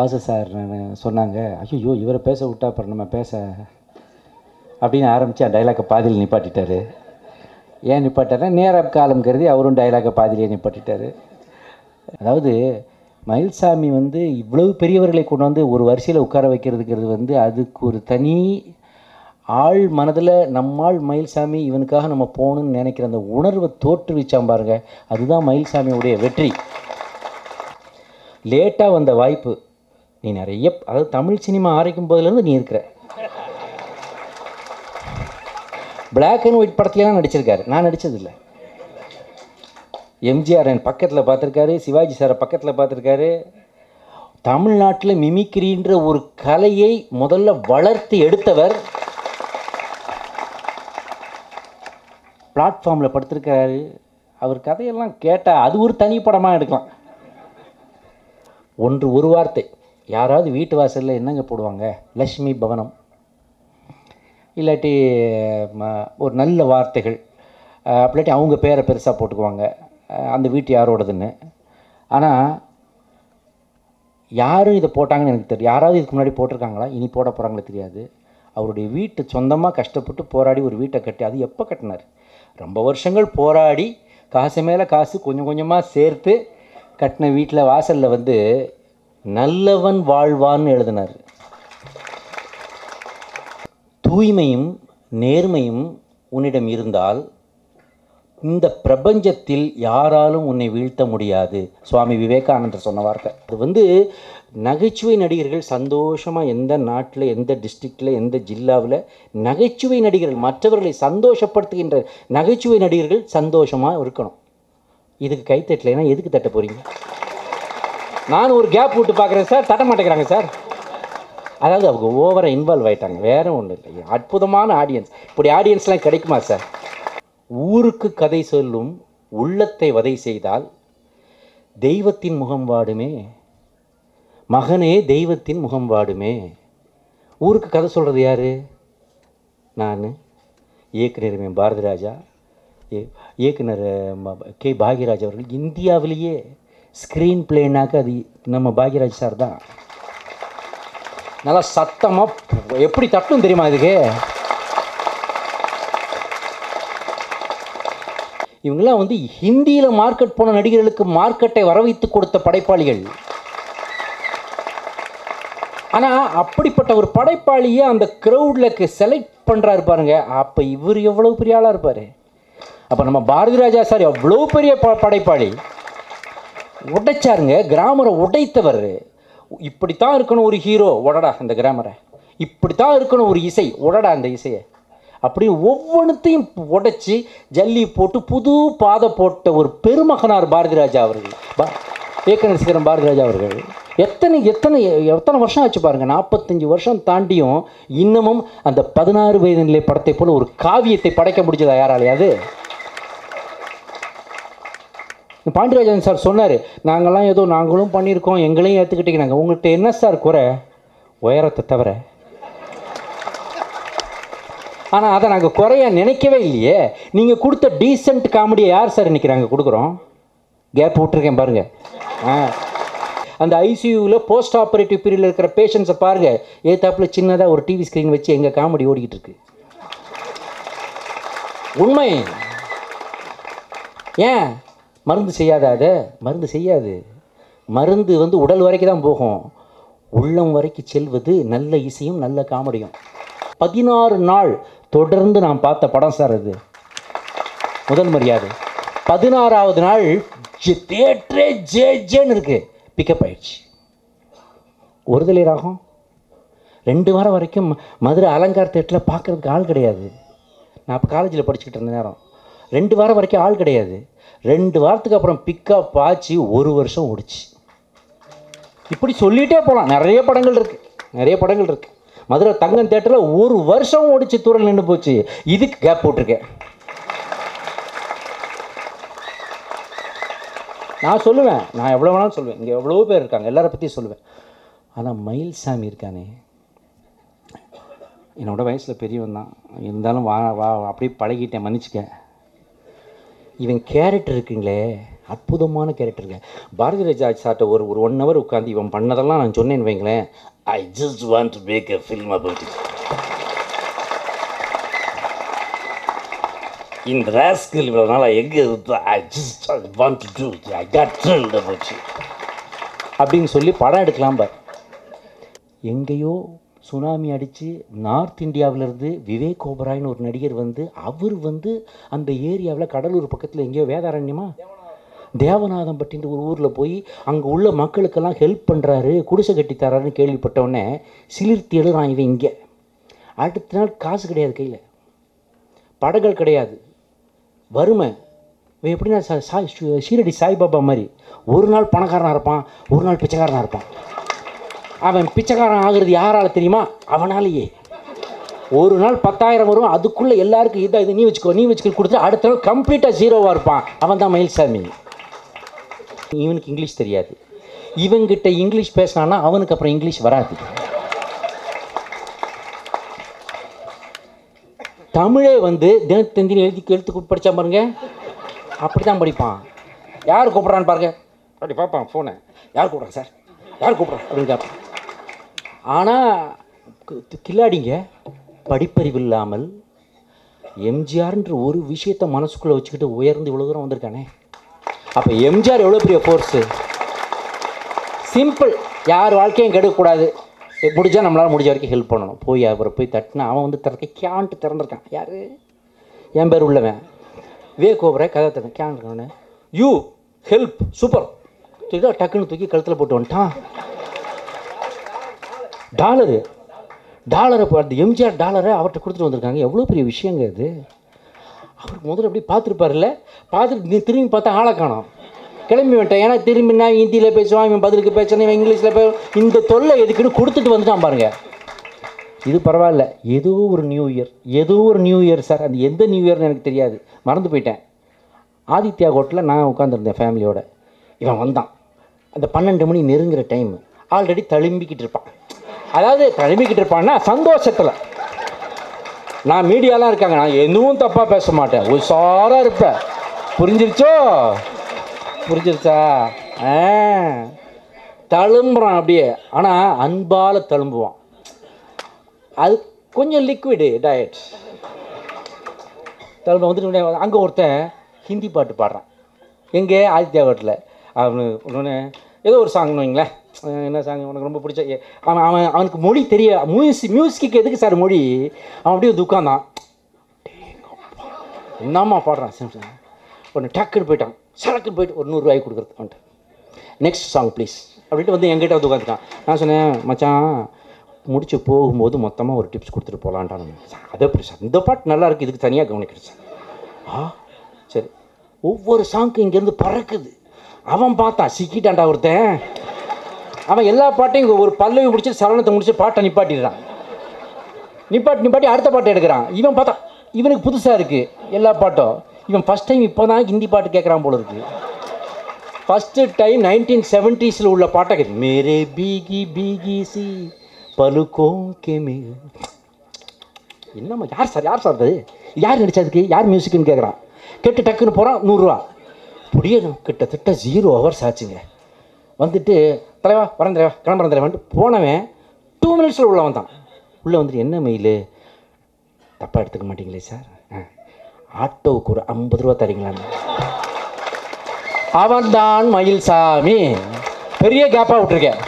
Vasu sir சொன்னாங்க ஐயோ இவரை பேச விட்டா அப்புறம் நம்ம பேச அப்படின்னு ஆரம்பித்து டைலாக்கை பாதியில் நிப்பாட்டிட்டாரு ஏன் நிப்பாட்டாருன்னா நேர காலம் கருதி அவரும் டைலாக்கை பாதியிலே நிப்பாட்டிட்டாரு அதாவது மயில்சாமி வந்து இவ்வளவு பெரியவர்களை கொண்டு வந்து ஒரு வரிசையில் உட்கார வைக்கிறதுங்கிறது வந்து அதுக்கு ஒரு தனி ஆள் மனதில் நம்மாள் மயில்சாமி இவனுக்காக நம்ம போகணும்னு நினைக்கிற அந்த உணர்வை தோற்றுவிச்சான் பாருங்க அதுதான் மயில்சாமியுடைய வெற்றி லேட்டாக வந்த வாய்ப்பு நீ நிறைய அதாவது தமிழ் சினிமா ஆரம்பிக்கும் போதுலேருந்து நீ இருக்கிற பிளாக் அண்ட் ஒயிட் படத்துலலாம் நடிச்சிருக்காரு நான் நடித்ததில்லை எம்ஜிஆர் என் பக்கத்தில் பார்த்துருக்காரு சிவாஜி சாரை பக்கத்தில் பார்த்துருக்காரு தமிழ்நாட்டில் மிமிக்ரின்ற ஒரு கலையை முதல்ல வளர்த்து எடுத்தவர் பிளாட்ஃபார்மில் படுத்திருக்காரு அவர் கதையெல்லாம் கேட்டால் அது ஒரு தனி படமாக எடுக்கலாம் ஒன்று ஒரு வார்த்தை யாராவது வீட்டு வாசலில் என்னங்க போடுவாங்க லக்ஷ்மி பவனம் இல்லாட்டி ம- ஒரு நல்ல வார்த்தைகள் அஹ், இல்லாட்டி அவங்க பேரை பெருசாக போட்டுக்குவாங்க அஹ், அந்த வீட்டு யாரோடதுன்னு ஆனால் யாரும் இதை போட்டாங்கன்னு எனக்கு தெரியும் யாராவது இதுக்கு முன்னாடி போட்டிருக்காங்களா இனி போட போகிறாங்களோ தெரியாது அவருடைய வீட்டு சொந்தமாக கஷ்டப்பட்டு போராடி ஒரு வீட்டை கட்டி அது எப்போ கட்டினார் ரொம்ப வருஷங்கள் போராடி காசு மேலே காசு கொஞ்சம் கொஞ்சமாக சேர்த்து கட்டின வீட்டில் வாசலில் வந்து நல்லவன் வாழ்வான்னு எழுதினார் தூய்மையும் நேர்மையும் உன்னிடம் இருந்தால் இந்த பிரபஞ்சத்தில் யாராலும் உன்னை வீழ்த்த முடியாது சுவாமி விவேகானந்தர் சொன்ன வார்த்தை அது வந்து நகைச்சுவை நடிகர்கள் சந்தோஷமாக எந்த நாட்டில் எந்த டிஸ்ட்ரிக்டில் எந்த ஜில்லாவில் நகைச்சுவை நடிகர்கள் மற்றவர்களை சந்தோஷப்படுத்துகின்ற நகைச்சுவை நடிகர்கள் சந்தோஷமாக இருக்கணும் இதுக்கு கை தட்டலைன்னா எதுக்கு தட்ட போகிறீங்க நான் ஒரு கேப் விட்டு பார்க்குறேன் சார் தட்ட மாட்டேங்கிறாங்க சார் அதாவது அவங்க ஓவராக இன்வால்வ் ஆயிட்டாங்க வேற ஒன்றும் இல்லை அற்புதமான ஆடியன்ஸ் இப்படி ஆடியன்ஸ்லாம் கிடைக்குமா சார் ஊருக்கு கதை சொல்லும் உள்ளத்தை வதை செய்தால் தெய்வத்தின் முகம் வாடுமே மகனே தெய்வத்தின் முகம் வாடுமே ஊருக்கு கதை சொல்கிறது யாரு நான் இயக்குனர் எம் பாரதி ராஜா இய- இயக்குனர் ம- கே பாக்யராஜ் அவர்கள் இந்தியாவிலேயே ஸ்க்ரீன் பிளேனாக்க அது நம்ம பாக்யராஜ் சார் தான் நல்லா சத்தமாக எப்படி தட்டும் தெரியுமா இதுக்கு இவங்கெல்லாம் வந்து ஹிந்தியில் மார்க்கெட் போன நடிகர்களுக்கு மார்க்கெட்டை வரவைத்து கொடுத்த படைப்பாளிகள் ஆனால் அப்படிப்பட்ட ஒரு படைப்பாளியை அந்த க்ரௌடில் செலக்ட் பண்ணுறாரு பாருங்க அப்போ இவர் எவ்வளோ பெரிய ஆளாக இருப்பார் அப்போ நம்ம பாரதி ராஜா சார் எவ்வளோ பெரிய ப படைப்பாளி உடைச்சாருங்க கிராமரை உடைத்தவர் இப்படித்தான் இருக்கணும் ஒரு ஹீரோ உடடா அந்த கிராமரை இப்படித்தான் இருக்கணும் ஒரு இசை உடடா அந்த இசையை அப்படி ஒவ்வொன்றுத்தையும் உடைச்சி ஜல்லி போட்டு புது பாதை போட்ட ஒரு பெருமகனார் பாரதி ராஜா அவர்கள் பா இயக்குனர் சிகரம் பாரதி ராஜா அவர்கள் எத்தனை எத்தனை எத்தனை வருஷம் ஆச்சு பாருங்க நாற்பத்தஞ்சு வருஷம் தாண்டியும் இன்னமும் அந்த பதினாறு வயது நிலை படத்தை போல ஒரு காவியத்தை படைக்க முடிஞ்சதா யாராலையாவது பாண்டியராஜன் சார் சொன்னார் நாங்கள்லாம் ஏதோ நாங்களும் பண்ணியிருக்கோம் எங்களையும் ஏற்றுக்கிட்டீங்க உங்கள்கிட்ட என்ன சார் குறை உயரத்தை தவிர ஆனால் அதை நாங்கள் குறைய நினைக்கவே இல்லையே நீங்கள் கொடுத்த டீசென்ட் காமெடியை யார் சார் இன்னைக்கு நாங்கள் கொடுக்குறோம் கேப் விட்டுருக்கேன் பாருங்கள் ஆ அந்த ஐசியூவில் போஸ்ட் ஆப்ரேட்டிவ் பீரியடில் இருக்கிற பேஷண்ட்ஸை பாருங்கள் ஏத்தாப்பில் சின்னதாக ஒரு டிவி ஸ்க்ரீன் வச்சு எங்கள் காமெடி ஓடிக்கிட்டு இருக்கு உண்மை ஏன் மருந்து செய்யாத அதை மருந்து செய்யாது மருந்து வந்து உடல் வரைக்கும் தான் போகும் உள்ளம் வரைக்கும் செல்வது நல்ல இசையும் நல்ல காமெடியும் பதினாறு நாள் தொடர்ந்து நான் பார்த்த படம் சார் அது முதல் மரியாதை பதினாறாவது நாள் தேட்டரே ஜே ஜேன்னு இருக்கு பிக்கப் ஆயிடுச்சு ஒருதலை ராகம் ரெண்டு வாரம் வரைக்கும் மதுரை அலங்கார் தேட்டரில் பார்க்குறதுக்கு ஆள் கிடையாது நான் அப்போ காலேஜில் படிச்சுக்கிட்டு இருந்த நேரம் ரெண்டு வாரம் வரைக்கும் ஆள் கிடையாது ரெண்டு வாரத்துக்கு அப்புறம் பிக்கப் ஆச்சு ஒரு வருஷம் ஓடிச்சு இப்படி சொல்லிகிட்டே போகலாம் நிறைய படங்கள் இருக்குது நிறைய படங்கள் இருக்குது மதுரை தங்கம் தேட்டரில் ஒரு வருஷம் ஓடிச்சு தூரல் நின்று போச்சு இதுக்கு கேப் போட்டிருக்கேன் நான் சொல்லுவேன் நான் எவ்வளோ வேணாலும் சொல்லுவேன் இங்கே எவ்வளோ பேர் இருக்காங்க எல்லாரை பற்றியும் சொல்லுவேன் ஆனால் மயில்சாமி இருக்கானே என்னோட வயசில் பெரியவன் தான் இருந்தாலும் வா வா அப்படியே பழகிட்டேன் மன்னிச்சுக்க இவன் கேரக்டர் இருக்குங்களே அற்புதமான கேரக்டருங்க பாரதி ராஜா சார்ட்ட ஒரு ஒரு ஒன் ஹவர் உட்காந்து இவன் பண்ணதெல்லாம் நான் சொன்னேன்னு வைங்களேன் I just want to make a film about it இந்த ராஸ்கல் இவ்வளோ நாளாக எங்கே I just want to do I got thrilled about it அப்படின்னு சொல்லி படம் எடுக்கலாம் பார் எங்கேயோ சுனாமி அடித்து நார்த் இந்தியாவிலேருந்து விவேக் ஓபராய்னு ஒரு நடிகர் வந்து அவர் வந்து அந்த ஏரியாவில் கடலூர் பக்கத்தில் எங்கேயோ வேதாரண்யமா தேவநாதம்பட்டின்ற ஒரு ஊரில் போய் அங்கே உள்ள மக்களுக்கெல்லாம் ஹெல்ப் பண்ணுறாரு குடிசை கட்டி தராருன்னு கேள்விப்பட்டவுடனே சிலிர்த்தி எழுறான் இவன் இங்கே அடுத்த நாள் காசு கிடையாது கையில் படங்கள் கிடையாது வறுமை இவன் எப்படின்னா சா சாய் ஷீ- ஷீரடி சாய்பாபா மாதிரி ஒரு நாள் பணக்காரனாக இருப்பான் ஒரு நாள் பிச்சைக்காரனாக இருப்பான் அவன் பிச்சைக்காரன் ஆகுறது யாரால தெரியுமா அவனாலேயே ஒரு நாள் பத்தாயிரம் வரும் அதுக்குள்ளே எல்லாருக்கும் இதை இது நீ வச்சுக்கோ நீ வச்சுக்கோ கொடுத்து அடுத்த நாள் கம்ப்ளீட்டாக ஜீரோவாக இருப்பான் அவன் தான் மயில்சாமி இவனுக்கு இங்கிலீஷ் தெரியாது இவங்கிட்ட இங்கிலீஷ் பேசினான்னா அவனுக்கு அப்புறம் இங்கிலீஷ் வராது தமிழே வந்து தினத்தந்தினி எழுதி எழுத்து படித்தா பாருங்க அப்படி தான் படிப்பான் யார் கூப்பிட்றான்னு பாருங்க அப்படி பார்ப்பான் ஃபோனை யார் கூப்பிட்றான் சார் யார் கூப்பிட்றான் அப்படின்னு கேட்பான் ஆனால் கில்லாடிங்க படிப்பறிவு இல்லாமல் எம்ஜிஆர்ன்ற ஒரு விஷயத்தை மனசுக்குள்ளே வச்சுக்கிட்டு உயர்ந்து இவ்வளோ தூரம் வந்திருக்கானே அப்போ எம்ஜிஆர் எவ்வளோ பெரிய ஃபோர்ஸு சிம்பிள் யார் வாழ்க்கையும் கெடுக்கக்கூடாது முடிஞ்சால் நம்மளால் முடிஞ்ச வரைக்கும் ஹெல்ப் பண்ணணும் போய் அவரை போய் தட்டினா அவன் வந்து திறக்க கேன்ட்டு திறந்திருக்கான் யார் என் பேர் உள்ளவன் விவேகோபரை கதை திறந்த கேன் இருக்கவனே யூ ஹெல்ப் சூப்பர் தூக்கி டக்குன்னு தூக்கி கழுத்தில் போட்டு வந்துட்டான் டாலரு டாலரை இப்போ அந்த எம்ஜிஆர் டாலரை அவர்கிட்ட கொடுத்துட்டு வந்திருக்காங்க எவ்வளோ பெரிய விஷயங்க இது அவர் முதல்ல அப்படி பார்த்துருப்பார்ல பார்த்துட்டு நீ திரும்பி பார்த்தா ஆளை காணோம் கிளம்பி வந்துட்டேன் ஏன்னா திரும்பி நான் ஹிந்தியில் பேசுவான் இவன் பதிலுக்கு பேசணும் இவன் இங்கிலீஷில் பே இந்த தொல்லை எதுக்குன்னு கொடுத்துட்டு வந்துட்டான் பாருங்க இது பரவாயில்ல ஏதோ ஒரு நியூ இயர் ஏதோ ஒரு நியூ இயர் சார் அது எந்த நியூ இயர்னு எனக்கு தெரியாது மறந்து போயிட்டேன் ஆதித்யா ஹோட்டலில் நான் உட்காந்துருந்தேன் ஃபேமிலியோட இவன் வந்தான் அந்த பன்னெண்டு மணி நெருங்குற டைம் ஆல்ரெடி தழும்பிக்கிட்டு இருப்பான் அதாவது தழும்பிக்கிட்டு இருப்பான்னா சந்தோஷத்தில் நான் மீடியாலாம் இருக்காங்க நான் எதுவும் தப்பாக பேச மாட்டேன் உஷாராக இருப்பேன் புரிஞ்சிருச்சோ புரிஞ்சிருச்சா ஆ தழும்புறான் அப்படியே ஆனால் அன்பால் தழும்புவான் அது கொஞ்சம் லிக்விடு டயட் தழும்ப வந்துட்டு அங்கே ஒருத்தன் ஹிந்தி பாட்டு பாடுறான் எங்கே ஆதித்யா ஹோட்டலில் அவனு ஒன்று ஏதோ ஒரு சாங்னு வைங்களேன் அஹ் என்ன சாங் உனக்கு ரொம்ப பிடிச்ச ஏ- அவன் அவன் அவனுக்கு மொழி தெரிய மியூசிக் மியூசிக்கு எதுக்கு சார் மொழி அவன் அப்படியே வந்து உட்கார்ந்தான் என்னம்மா பாடுறான் சரி ஒன்று டக்குன்னு போயிட்டான் சடக்குன்னு போயிட்டு ஒரு நூறுரூவாய்க்கு கொடுக்குறது அவன்ட்டு நெக்ஸ்ட் சாங் ப்ளீஸ் அப்படின்ட்டு வந்து எங்கிட்ட வந்து உட்காந்துட்டான் நான் சொன்னேன் மச்சான் முடிச்சு போகும்போது மொத்தமாக ஒரு டிப்ஸ் கொடுத்துட்டு போகலான்ட்டான் அதை எப்படி சார் இந்த பாட்டு நல்லா இருக்கு இதுக்கு தனியாக கவனிக்கிறேன் சார் ஆ சரி ஒவ்வொரு சாங்க்கும் இங்கேருந்து பறக்குது அவன் பார்த்தான் சிக்கிட்டான்டா ஒருத்தன் அவன் எல்லா பாட்டையும் இங்க ஒரு பல்லவி முடிச்சு சரணத்தை முடிச்சு பாட்டை நிப்பாட்டிடுறான் நிப்பாட்டி நிப்பாட்டி அடுத்த பாட்டு எடுக்கிறான் இவன் பார்த்தா இவனுக்கு புதுசாக இருக்குது எல்லா பாட்டும் இவன் ஃபஸ்ட் டைம் இப்போ தான் ஹிந்தி பாட்டு கேட்குறான் போல இருக்கு ஃபஸ்ட்டு டைம் நைன்டீன் செவன்ட்டீஸில் உள்ள பாட்டை கேட்கு மேரே பீகி பீகி சி பலுக்கோம் கே மே என்னம்மா யார் சார் யார் சார் அது யார் நடிச்சதுக்கு யார் மியூசிக்னு கேட்குறான் கேட்டு டக்குன்னு போகிறான் நூறுரூவா புரிய கிட்டத்தட்ட ஜீரோ ஹவர்ஸ் ஆச்சுங்க வந்துட்டு தலைவா வரேன் தலைவா கிளம்புறேன் தலைவான்ட்டு போனவன் டூ மினிட்ஸில் உள்ள வந்தான் உள்ளே வந்துட்டு என்ன மெயில் தப்பாக எடுத்துக்க மாட்டீங்களே சார் ஆ ஆட்டோவுக்கு ஒரு ஐம்பது ரூபா தரீங்களான்னு அவன்தான் மயில்சாமி பெரிய கேப்பாக விட்டுருக்கேன்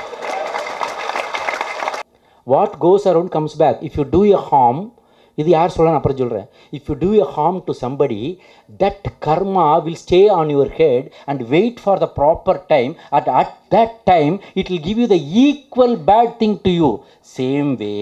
what goes around comes back if you do a harm இது யார் சொல்ல அப்புறம் சொல்கிறேன் if you do a harm to somebody that karma will stay on your head and wait for the proper time at at that time it will give you the equal bad thing to you same way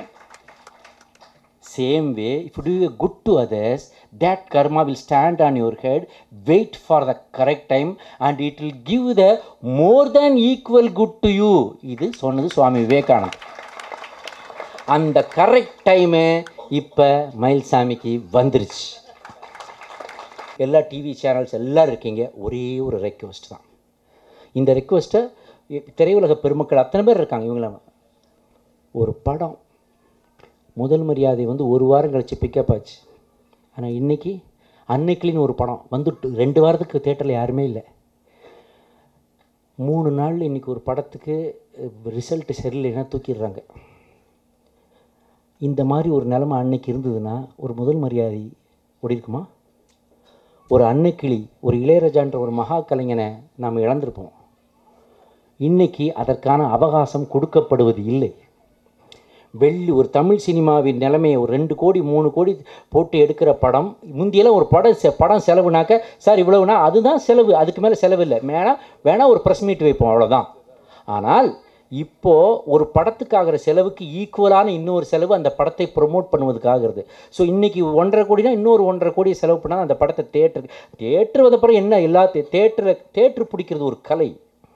same way if you do a good to others that karma will stand on your head wait for the correct time and it will give the more than equal good to you இது சொன்னது சுவாமி விவேகானந்த் அந்த correct time இப்போ மயில்சாமிக்கு வந்துருச்சு எல்லா TV channels எல்லோரும் இருக்கீங்க ஒரே ஒரு ரெக்வஸ்ட் தான் இந்த ரெக்வஸ்ட்டை திரையுலக பெருமக்கள் அத்தனை பேர் இருக்காங்க இவங்கள ஒரு படம் முதல் மரியாதை வந்து ஒரு வாரம் கழிச்சு பிக்கப் ஆச்சு ஆனால் இன்றைக்கி அன்னைக்கிளின்னு ஒரு படம் வந்துட்டு ரெண்டு வாரத்துக்கு தேட்டரில் யாருமே இல்லை மூணு நாள் இன்றைக்கி ஒரு படத்துக்கு ரிசல்ட்டு சரியில்லைன்னா தூக்கிடுறாங்க இந்த மாதிரி ஒரு நிலைமை அன்னைக்கு இருந்ததுன்னா ஒரு முதல் மரியாதை ஓடி இருக்குமா ஒரு அன்னைக்கிளி ஒரு இளையராஜான்ற ஒரு மகா கலைஞனை நாம் இழந்திருப்போம் இன்னைக்கு அதற்கான அவகாசம் கொடுக்கப்படுவது இல்லை வெள்ளி ஒரு தமிழ் சினிமாவின் நிலைமையை ஒரு ரெண்டு கோடி மூணு கோடி போட்டு எடுக்கிற படம் முந்தியெல்லாம் ஒரு படம் செ படம் செலவுனாக்க சார் இவ்வளவுனா அதுதான் செலவு அதுக்கு மேலே செலவு இல்லை வேணா வேணா ஒரு ப்ரெஸ் மீட் வைப்போம் அவ்வளோதான் ஆனால் இப்போது ஒரு படத்துக்காகிற செலவுக்கு ஈக்குவலான இன்னொரு செலவு அந்த படத்தை ப்ரொமோட் பண்ணுவதுக்காகிறது ஸோ இன்றைக்கி ஒன்றரை கோடினா இன்னொரு ஒன்றரை கோடி செலவு பண்ணால் அந்த படத்தை தேட்டர் தேட்டர் வந்தப்பறம் என்ன எல்லா தேட்டரில் தேட்டர் பிடிக்கிறது ஒரு கலை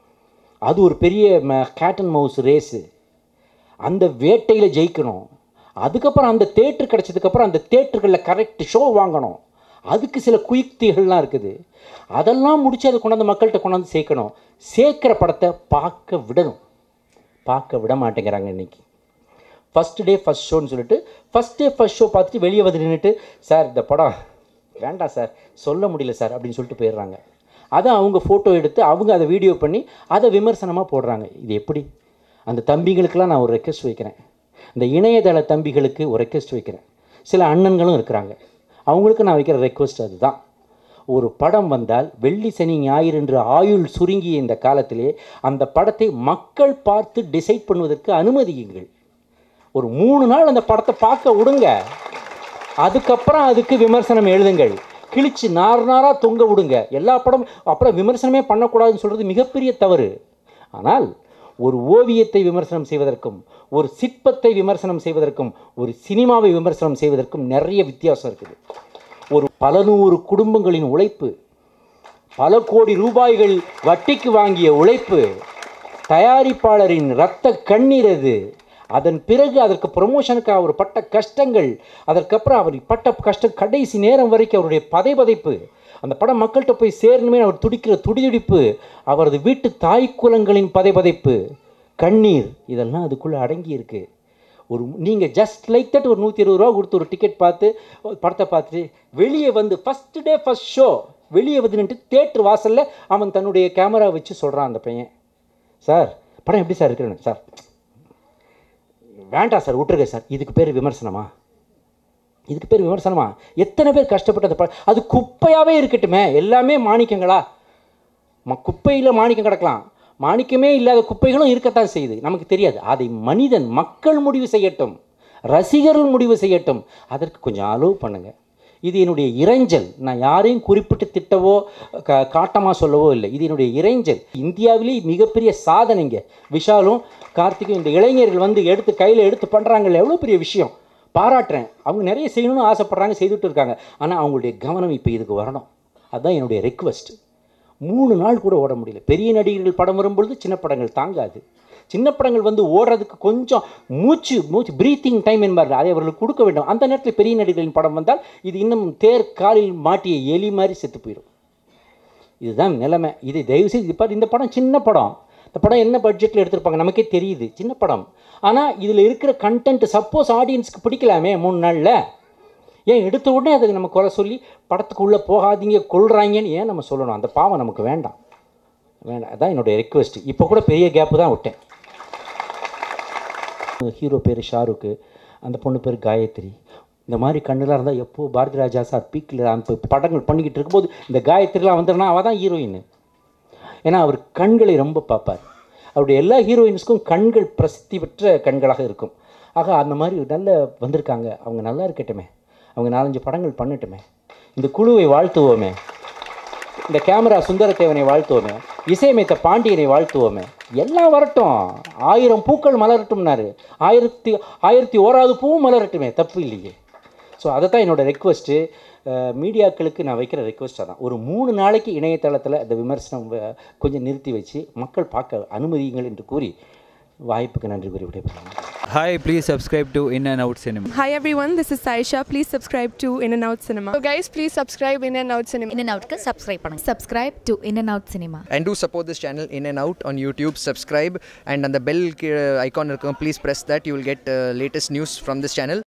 அது ஒரு பெரிய கேட் அண்ட் மவுஸ் ரேஸு அந்த வேட்டையில் ஜெயிக்கணும் அதுக்கப்புறம் அந்த தேட்டர் கிடச்சதுக்கப்புறம் அந்த தேட்டர்களில் கரெக்ட் ஷோ வாங்கணும் அதுக்கு சில குயுக்திகள்லாம் இருக்குது அதெல்லாம் முடித்து அதை கொண்டாந்து மக்கள்கிட்ட கொண்டாந்து சேர்க்கணும் சேர்க்குற படத்தை பார்க்க விடணும் பார்க்க விட மாட்டேங்கிறாங்க இன்றைக்கி ஃபஸ்ட் டே ஃபஸ்ட் ஷோன்னு சொல்லிட்டு ஃபஸ்ட் டே ஃபஸ்ட் ஷோ பார்த்துட்டு வெளியே வந்து நின்றுட்டு சார் இந்த படம் வேண்டாம் சார் சொல்ல முடியல சார் அப்படின்னு சொல்லிட்டு போயிடுறாங்க அதை அவங்க ஃபோட்டோ எடுத்து அவங்க அதை வீடியோ பண்ணி அதை விமர்சனமாக போடுறாங்க இது எப்படி அந்த தம்பிகளுக்கெல்லாம் நான் ஒரு ரெக்வெஸ்ட் வைக்கிறேன் இந்த இணையதள தம்பிகளுக்கு ஒரு ரெக்வெஸ்ட் வைக்கிறேன் சில அண்ணன்களும் இருக்கிறாங்க அவங்களுக்கு நான் வைக்கிற ரெக்வெஸ்ட் அதுதான் ஒரு படம் வந்தால் வெள்ளி சனி ஞாயிறு என்று ஆயுள் சுருங்கிய இந்த காலத்திலே அந்த படத்தை மக்கள் பார்த்து டிசைட் பண்ணுவதற்கு அனுமதியுங்கள் ஒரு மூணு நாள் அந்த படத்தை பார்க்க விடுங்க அதுக்கப்புறம் அதுக்கு விமர்சனம் எழுதுங்கள் கிழிச்சு நார் நாராக தொங்க விடுங்க எல்லா படம் அப்புறம் விமர்சனமே பண்ணக்கூடாதுன்னு சொல்கிறது மிகப்பெரிய தவறு ஆனால் ஒரு ஓவியத்தை விமர்சனம் செய்வதற்கும் ஒரு சிற்பத்தை விமர்சனம் செய்வதற்கும் ஒரு சினிமாவை விமர்சனம் செய்வதற்கும் நிறைய வித்தியாசம் இருக்குது ஒரு பல நூறு குடும்பங்களின் உழைப்பு பல கோடி ரூபாய்கள் வட்டிக்கு வாங்கிய உழைப்பு தயாரிப்பாளரின் இரத்த கண்ணீர் அது அதன் பிறகு அதற்கு ப்ரொமோஷனுக்கு அவர் பட்ட கஷ்டங்கள் அதற்கப்புறம் அவர் பட்ட கஷ்டம் கடைசி நேரம் வரைக்கும் அவருடைய பதைபதைப்பு அந்த படம் மக்கள்கிட்ட போய் சேரணுமே அவர் துடிக்கிற துடிதுடிப்பு அவரது வீட்டு தாய் குலங்களின் பதைபதைப்பு கண்ணீர் இதெல்லாம் அதுக்குள்ளே அடங்கி இருக்கு ஒரு நீங்கள் ஜஸ்ட் லைக் தட் ஒரு நூற்றி இருபது ரூபா கொடுத்து ஒரு டிக்கெட் பார்த்து படத்தை பார்த்துட்டு வெளியே வந்து ஃபஸ்ட்டு டே ஃபஸ்ட் ஷோ வெளியே வந்து நின்று தேட்டர் வாசலில் அவன் தன்னுடைய கேமரா வச்சு சொல்கிறான் அந்த பையன் சார் படம் எப்படி சார் இருக்கிறேன்னு சார் வேண்டாம் சார் விட்டுருங்க சார் இதுக்கு பேர் விமர்சனமா இதுக்கு பேர் விமர்சனமா எத்தனை பேர் கஷ்டப்பட்டது ப அது குப்பையாகவே இருக்கட்டுமே எல்லாமே மாணிக்கங்களா ம குப்பையில் மாணிக்கம் கிடக்கலாம் மாணிக்கமே இல்லாத குப்பைகளும் இருக்கத்தான் செய்யுது நமக்கு தெரியாது அதை மனிதன் மக்கள் முடிவு செய்யட்டும் ரசிகர்கள் முடிவு செய்யட்டும் அதற்கு கொஞ்சம் அலோவ் பண்ணுங்கள் இது என்னுடைய இறைஞ்சல் நான் யாரையும் குறிப்பிட்டு திட்டவோ க காட்டமாக சொல்லவோ இல்லை இது என்னுடைய இறைஞ்சல் இந்தியாவிலேயே மிகப்பெரிய சாதனைங்க விஷாலும் கார்த்திக்கும் இந்த இளைஞர்கள் வந்து எடுத்து கையில் எடுத்து பண்ணுறாங்கல்ல எவ்வளோ பெரிய விஷயம் பாராட்டுறேன் அவங்க நிறைய செய்யணும்னு ஆசைப்பட்றாங்க செய்துட்டு இருக்காங்க ஆனால் அவங்களுடைய கவனம் இப்போ இதுக்கு வரணும் அதுதான் என்னுடைய ரெக்வஸ்ட் மூணு நாள் கூட ஓட முடியல பெரிய நடிகர்கள் படம் வரும்பொழுது சின்ன படங்கள் தாங்காது சின்ன படங்கள் வந்து ஓடுறதுக்கு கொஞ்சம் மூச்சு மூச்சு ப்ரீத்திங் டைம் என்பார் அதை அவர்களுக்கு கொடுக்க வேண்டும் அந்த நேரத்தில் பெரிய நடிகர்களின் படம் வந்தால் இது இன்னும் தேர் காலில் மாட்டிய எலி மாதிரி செத்து போயிடும் இதுதான் நிலைமை இது தயவுசெய்து இப்போ இந்த படம் சின்ன படம் இந்த படம் என்ன பட்ஜெட்டில் எடுத்திருப்பாங்க நமக்கே தெரியுது சின்ன படம் ஆனால் இதில் இருக்கிற கண்டென்ட் சப்போஸ் ஆடியன்ஸ்க்கு பிடிக்கலாமே மூணு நாளில் ஏன் எடுத்த உடனே அதுக்கு நம்ம குறை சொல்லி படத்துக்குள்ளே போகாதீங்க கொள்றாங்கன்னு ஏன் நம்ம சொல்லணும் அந்த பாவம் நமக்கு வேண்டாம் வேண்டாம் அதான் என்னுடைய ரெக்வெஸ்ட் இப்போ கூட பெரிய கேப்பு தான் விட்டேன் ஹீரோ பேர் ஷாருக்கு அந்த பொண்ணு பேர் காயத்ரி இந்த மாதிரி கண்ணுலாம் இருந்தால் எப்போ பாரதி ராஜா சார் பீக்கில் அந்த படங்கள் பண்ணிக்கிட்டு இருக்கும்போது இந்த காயத்ரிலாம் வந்துடுனா அவள் தான் ஹீரோயின் ஏன்னா அவர் கண்களை ரொம்ப பார்ப்பார் அவருடைய எல்லா ஹீரோயின்ஸ்க்கும் கண்கள் பிரசித்தி பெற்ற கண்களாக இருக்கும் ஆக அந்த மாதிரி நல்ல வந்திருக்காங்க அவங்க நல்லா இருக்கட்டுமே அவங்க நாலஞ்சு படங்கள் பண்ணட்டுமே இந்த குழுவை வாழ்த்துவோமே இந்த கேமரா சுந்தரத்தேவனை வாழ்த்துவோமே இசையமைத்த பாண்டியனை வாழ்த்துவோமே எல்லாம் வரட்டும் ஆயிரம் பூக்கள் மலரட்டும்னாரு ஆயிரத்தி ஆயிரத்தி ஓராவது பூவும் மலரட்டுமே தப்பு இல்லையே ஸோ அதை தான் என்னோடய ரெக்வஸ்ட்டு மீடியாக்களுக்கு நான் வைக்கிற ரெக்வஸ்ட் தான் ஒரு மூணு நாளைக்கு இணையதளத்தில் இந்த விமர்சனம் வ- கொஞ்சம் நிறுத்தி வச்சு மக்கள் பார்க்க அனுமதியுங்கள் என்று கூறி வாய்ப்புக்கு நன்றி கூறி விடைபெறுகிறேன் Hi, please subscribe to In and Out Cinema. Hi everyone, this is Saisha. Please subscribe to In and Out Cinema. So guys, please subscribe In and Out Cinema. In and Outக்கு subscribe பண்ணுங்க subscribe to In and Out Cinema and do support this channel in and out on youtube subscribe and on the bell uh, icon இருக்கும், please press that you will get uh, latest news from this channel